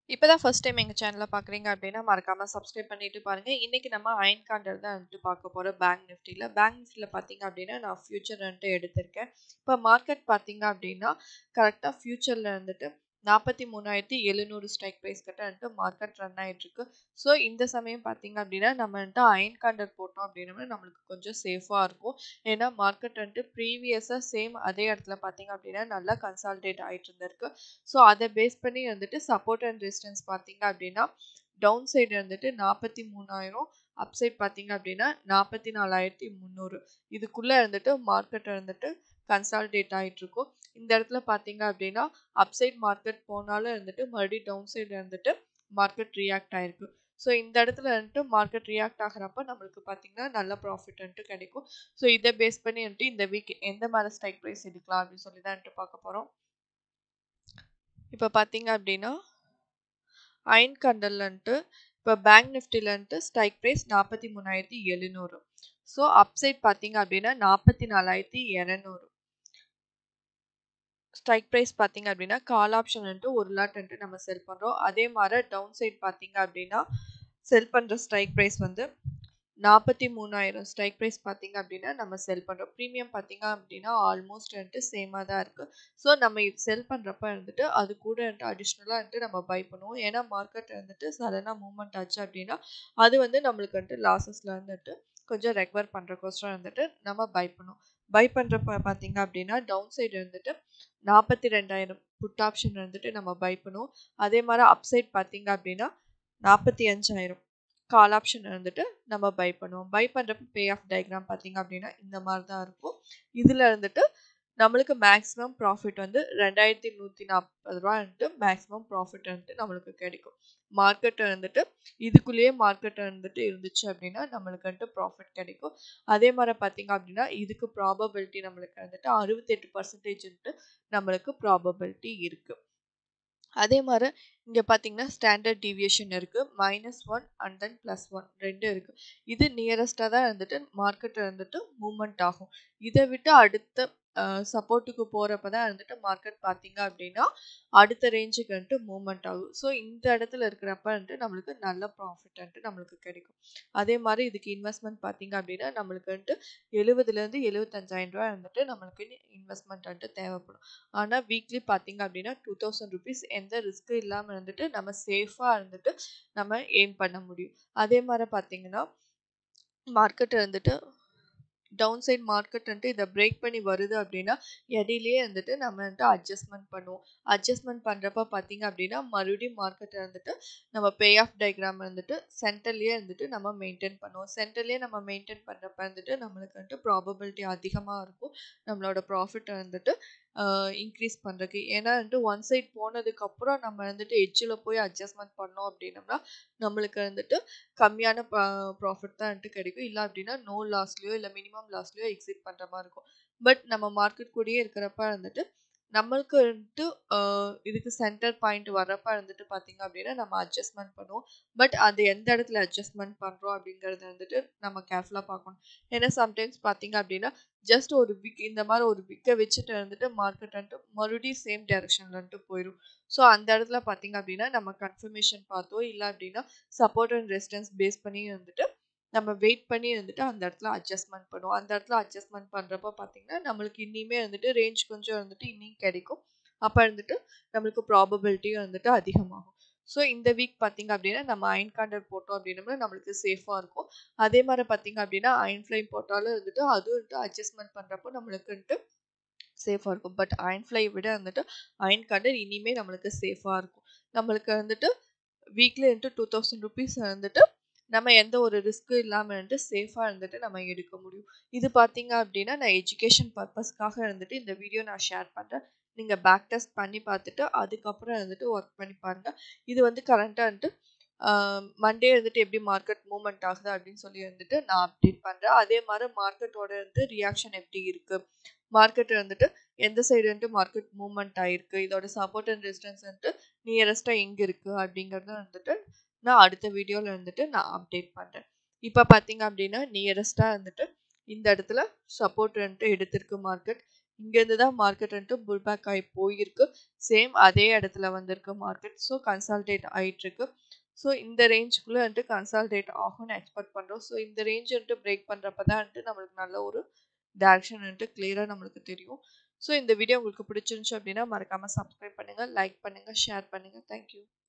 இப்பதான் first time எங்க சேனல பார்க்குறீங்க அப்படின்னா, மறக்காம சப்ஸ்கிரைப் பண்ணிட்டு பாருங்க. இன்னைக்கு நம்ம அயர்ன் காண்டல் தான் வந்துட்டு பார்க்க போறோம் பேங்க் நிஃப்டில. பேங்க் நிஃப்டில பார்த்தீங்க அப்படின்னா, நான் ஃபியூச்சர் வந்துட்டு எடுத்திருக்கேன். இப்ப மார்க்கெட் பார்த்தீங்க அப்படின்னா, கரெக்ட்டா ஃபியூச்சர்ல வந்துட்டு 43,700 ஸ்ட்ரைக் பிரைஸ் கிட்ட வந்துட்டு மார்க்கெட் ரன் ஆயிட்டுருக்கு. ஸோ இந்த சமயம் பார்த்தீங்க அப்படின்னா, நம்ம வந்துட்டு அயர்ன் காண்டல் போட்டோம் அப்படின்னா, நம்மளுக்கு கொஞ்சம் சேஃபா இருக்கும். ஏன்னா மார்க்கெட் வந்துட்டு ப்ரீவியஸா சேம் அதே இடத்துல பார்த்தீங்க அப்படின்னா, நல்லா கன்சாலிடேட் ஆயிட்டு இருந்திருக்கு. ஸோ அத பேஸ் பண்ணி வந்துட்டு சப்போர்ட் அண்ட் ரெசிஸ்டன்ஸ் பார்த்தீங்க அப்படின்னா, டவுன் சைடு வந்துட்டு 43,000 அப் சைட் பார்த்தீங்க அப்படின்னா 44,300 இதுக்குள்ள இருந்துட்டு மார்க்கெட் வந்துட்டு கன்சாலிடேட் ஆயிட்டு இருக்கும். இந்த இடத்துல பார்த்தீங்க அப்படின்னா, அப் சைட் மார்க்கெட் போனாலும் இருந்துட்டு மறுபடியும் டவுன் சைடு இருந்துட்டு மார்க்கெட் ரியாக்ட் ஆயிருக்கு. ஸோ இந்த இடத்துல வந்துட்டு மார்க்கெட் ரியாக்ட் ஆகுறப்ப நம்மளுக்கு பார்த்தீங்கன்னா, நல்ல ப்ராஃபிட் வந்துட்டு கிடைக்கும். ஸோ இத பேஸ் பண்ணி வந்துட்டு இந்த வீக் எந்த மாரி ஸ்ட்ரைக் பிரைஸ் எடுக்கலாம் அப்படின்னு சொல்லி தான் வந்துட்டு பார்க்க போறோம். இப்ப பார்த்தீங்க அப்படின்னா, அயர்ன் காண்டல்ல வந்துட்டு இப்ப பேங்க் நிஃப்டில வந்துட்டு strike price 43,700 so up side பார்த்தீங்க அப்படின்னா 44,200 ஸ்ட்ரைக் பிரைஸ் பார்த்தீங்க அப்படின்னா, கால் ஆப்ஷன் வந்துட்டு 1 லாட் வந்துட்டு நம்ம செல் பண்றோம். அதே மாரி டவுன் சைட் பார்த்தீங்க அப்படின்னா, செல் பண்ற ஸ்ட்ரைக் பிரைஸ் வந்து 43,000 ஸ்ட்ரைக் பிரைஸ் பார்த்தீங்க அப்படின்னா, நம்ம செல் பண்றோம். பிரீமியம் பார்த்தீங்க அப்படின்னா, ஆல்மோஸ்ட் வந்துட்டு சேமா தான் இருக்கு. ஸோ நம்ம இது செல் பண்றப்ப வந்துட்டு அது கூட வந்துட்டு அடிஷனலா வந்துட்டு நம்ம பை பண்ணுவோம். ஏன்னா மார்க்கெட் வந்துட்டு சடனா மூவ்மெண்ட் ஆச்சு அப்படின்னா, அது வந்து நம்மளுக்கு வந்துட்டு லாஸஸ்ல வந்துட்டு கொஞ்சம் ரெக்கவர் பண்றதுக்கோசரம் வந்துட்டு நம்ம பை பண்ணுவோம். பை பண்றப்ப பார்த்தீங்க அப்படின்னா, டவுன் சைடு வந்துட்டு 42,000 புட் ஆப்ஷன் வந்துட்டு நம்ம பை பண்ணுவோம். அதே மாரி அப் சைட் பார்த்தீங்க அப்படின்னா, 45,000 கால் ஆப்ஷன் வந்துட்டு நம்ம பை பண்ணுவோம். பை பண்றப்ப பே ஆஃப் டயகிராம் பார்த்தீங்க அப்படின்னா, இந்த மாரி தான் இருக்கும். இதுல இருந்துட்டு நம்மளுக்கு மேக்ஸிமம் ப்ராஃபிட் வந்து ரூ. 2,140 வந்துட்டு மேக்ஸிமம் ப்ராஃபிட் வந்துட்டு நம்மளுக்கு கிடைக்கும். மார்க்கெட் வந்துட்டு இதுக்குள்ளேயே மார்க்கெட் வந்துட்டு இருந்துச்சு அப்படின்னா, நம்மளுக்கு வந்துட்டு ப்ராஃபிட் கிடைக்கும். அதே மாரி பார்த்தீங்க அப்படின்னா, இதுக்கு ப்ராபபிலிட்டி நம்மளுக்கு வந்துட்டு 68% வந்துட்டு நம்மளுக்கு ப்ராபபிலிட்டி இருக்கு. அதே மாரி இங்க பார்த்தீங்கன்னா, ஸ்டாண்டர்ட் டீவியேஷன் இருக்கு. -1 அண்ட் தென் +1 2 இருக்கு. இது நியரஸ்ட்டா தான் வந்துட்டு மார்க்கெட் வந்துட்டு மூவ்மெண்ட் ஆகும். இத விட்டு அடுத்த அ சப்போர்ட்க்கு போறப்ப தான் வந்துட்டு மார்க்கெட் பார்த்தீங்க அப்படின்னா, அடுத்த ரேஞ்சுக்கு வந்துட்டு மூவ்மெண்ட் ஆகும். ஸோ இந்த இடத்துல இருக்கிறப்ப வந்துட்டு நம்மளுக்கு நல்ல ப்ராஃபிட் வந்துட்டு நம்மளுக்கு கிடைக்கும். அதே மாரி இதுக்கு இன்வெஸ்ட்மென்ட் பார்த்தீங்க அப்படின்னா, நம்மளுக்கு வந்துட்டு ரூ. 70,000 75,000 வந்துட்டு நம்மளுக்கு இன்வெஸ்ட்மென்ட் வந்துட்டு தேவைப்படும். ஆனா வீக்லி பார்த்தீங்க அப்படின்னா, ரூ. 2,000 எந்த ரிஸ்க்கும் இல்லாம வந்துட்டு நம்ம சேஃபா இருந்துட்டு நம்ம எய்ம் பண்ண முடியும். அதே மாரி பார்த்தீங்கன்னா, மார்க்கெட் வந்துட்டு டவுன் சைட் மார்க்கெட் வந்துட்டு இத பிரேக் பண்ணி வருது அப்படின்னா, இடையிலேயே வந்துட்டு நம்ம வந்துட்டு அட்ஜஸ்ட்மென்ட் பண்ணுவோம். அட்ஜஸ்ட்மென்ட் பண்றப்ப பார்த்தீங்க அப்படின்னா, மறுபடியும் மார்க்கெட் வந்துட்டு நம்ம பே ஆஃப் டயகிராம் வந்துட்டு சென்டர்லயே வந்துட்டு நம்ம மெயின்டெயின் பண்ணுவோம். சென்டர்லயே நம்ம மெயின்டெயின் பண்றப்ப வந்துட்டு நம்மளுக்கு வந்துட்டு ப்ராபபிலிட்டி அதிகமா இருக்கும். நம்மளோட ப்ராஃபிட் வந்துட்டு அ இன்கிரீஸ் பண்றதுக்கு. ஏன்னா வந்துட்டு ஒன் சைட் போனதுக்கப்புறம் நம்ம வந்துட்டு எட்ஜ்ல போய் அட்ஜஸ்ட்மென்ட் பண்ணோம் அப்படின்னம்னா, நம்மளுக்கு வந்துட்டு கம்மியான ப ப்ராஃபிட் தான் வந்துட்டு கிடைக்கும். இல்ல அப்படின்னா நோ லாஸ்லயோ இல்ல மினிமம் லாஸ்லயோ எக்ஸிட் பண்ற மாரி இருக்கும். பட் நம்ம மார்க்கெட் கூடயே இருக்கிறப்ப வந்துட்டு நம்மளுக்கு வந்துட்டு அ இதுக்கு சென்டர் பாயிண்ட் வர்றப்ப வந்துட்டு பார்த்தீங்க அப்படின்னா, நம்ம அட்ஜஸ்ட்மென்ட் பண்ணுவோம். பட் அது எந்த இடத்துல அட்ஜஸ்ட்மென்ட் பண்றோம் அப்படிங்கிறத வந்துட்டு நம்ம கேர்ஃபுல்லா பார்க்கணும். ஏன்னா சம்டைம்ஸ் பார்த்தீங்க அப்படின்னா, ஜஸ்ட் ஒரு விக் இந்த மாரி ஒரு விக்க வச்சுட்டு வந்துட்டு மார்க்கெட் வந்துட்டு மறுபடியும் சேம் டைரக்ஷன்ல வந்துட்டு போயிரும். ஸோ அந்த இடத்துல பார்த்தீங்க அப்படின்னா, நம்ம கன்ஃபர்மேஷன் பார்த்தோ இல்ல அப்படின்னா சப்போர்ட் அண்ட் ரெசிஸ்டன்ஸ் பேஸ் பண்ணி வந்துட்டு நம்ம வெயிட் பண்ணி வந்துட்டு அந்த இடத்துல அட்ஜஸ்ட்மென்ட் பண்ணுவோம். அந்த இடத்துல அட்ஜஸ்ட்மென்ட் பண்றப்ப பார்த்தீங்கன்னா, நம்மளுக்கு இன்னியுமே வந்துட்டு ரேஞ்ச் கொஞ்சம் வந்துட்டு இன்னியும் கிடைக்கும். அப்ப வந்துட்டு நம்மளுக்கு ப்ராபபிலிட்டியும் வந்துட்டு அதிகமாகும். ஸோ இந்த வீக் பார்த்தீங்க அப்படின்னா, நம்ம அயர்ன் காண்டல் போட்டோம் அப்படின்னம்னா நம்மளுக்கு சேஃபா இருக்கும். அதே மாரி பார்த்தீங்க அப்படின்னா, அயர்ன் ஃப்ளேம் போட்டாலும் வந்துட்டு அதுவும் வந்துட்டு அட்ஜஸ்ட்மென்ட் பண்றப்போ நம்மளுக்கு வந்துட்டு சேஃபா இருக்கும். பட் அயர்ன் ஃப்ளை விட வந்துட்டு அயர்ன் காண்டல் இனிமே நம்மளுக்கு சேஃபா இருக்கும். நம்மளுக்கு வந்துட்டு வீக்லி வந்துட்டு ரூ. 2,000 வந்துட்டு நம்ம எந்த ஒரு ரிஸ்க்கும் இல்லாம வந்துட்டு சேஃபா இருந்துட்டு நம்ம எடுக்க முடியும். இது பார்த்தீங்க அப்படின்னா, நான் எஜுகேஷன் பர்ப்பஸ்க்காக வந்துட்டு இந்த வீடியோ நான் ஷேர் பண்றேன். நீங்க பேக் டெஸ்ட் பண்ணி பார்த்துட்டு அதுக்கப்புறம் வந்துட்டு ஒர்க் பண்ணி பாருங்க. இது வந்து கரண்ட்டா வந்துட்டு அ மண்டே வந்துட்டு எப்படி மார்க்கெட் மூவ்மெண்ட் ஆகுது அப்படின்னு சொல்லி வந்துட்டு நான் அப்டேட் பண்றேன். அதே மாரி மார்க்கெட்டோட வந்து ரியாக்ஷன் எப்படி இருக்கு? மார்க்கெட் வந்துட்டு எந்த சைடு வந்துட்டு மார்க்கெட் மூவ்மெண்ட் ஆயிருக்கு? இதோட சப்போர்ட் அண்ட் ரெசிஸ்டன்ஸ் வந்துட்டு நியரஸ்ட்டா எங்க இருக்கு? அப்படிங்கிறத வந்துட்டு நான் அடுத்த வீடியோல வந்துட்டு நான் அப்டேட் பண்றேன். இப்ப பார்த்தீங்க அப்படின்னா, நியரஸ்ட்டா வந்துட்டு இந்த இடத்துல சப்போர்ட் வந்துட்டு எடுத்திருக்கு மார்க்கெட். இங்கேருந்து தான் மார்க்கெட் வந்துட்டு புல் பேக் ஆகி போயிருக்கு சேம் அதே இடத்துல வந்திருக்கு மார்க்கெட் ஸோ கன்சால்டேட் ஆகிட்டுருக்கு ஸோ இந்த ரேஞ்சுக்குள்ளே வந்துட்டு கன்சால்டேட் ஆகும்னு எக்ஸ்பெக்ட் பண்ணுறோம் ஸோ இந்த ரேஞ்ச் வந்துட்டு பிரேக் பண்ணுறப்ப தான் வந்துட்டு நம்மளுக்கு நல்ல ஒரு டேரக்ஷன் வந்துட்டு கிளியராக நம்மளுக்கு தெரியும் ஸோ இந்த வீடியோ உங்களுக்கு பிடிச்சிருந்துச்சு அப்படின்னா மறக்காமல் சப்ஸ்கிரைப் பண்ணுங்கள் லைக் பண்ணுங்கள் ஷேர் பண்ணுங்கள் தேங்க்யூ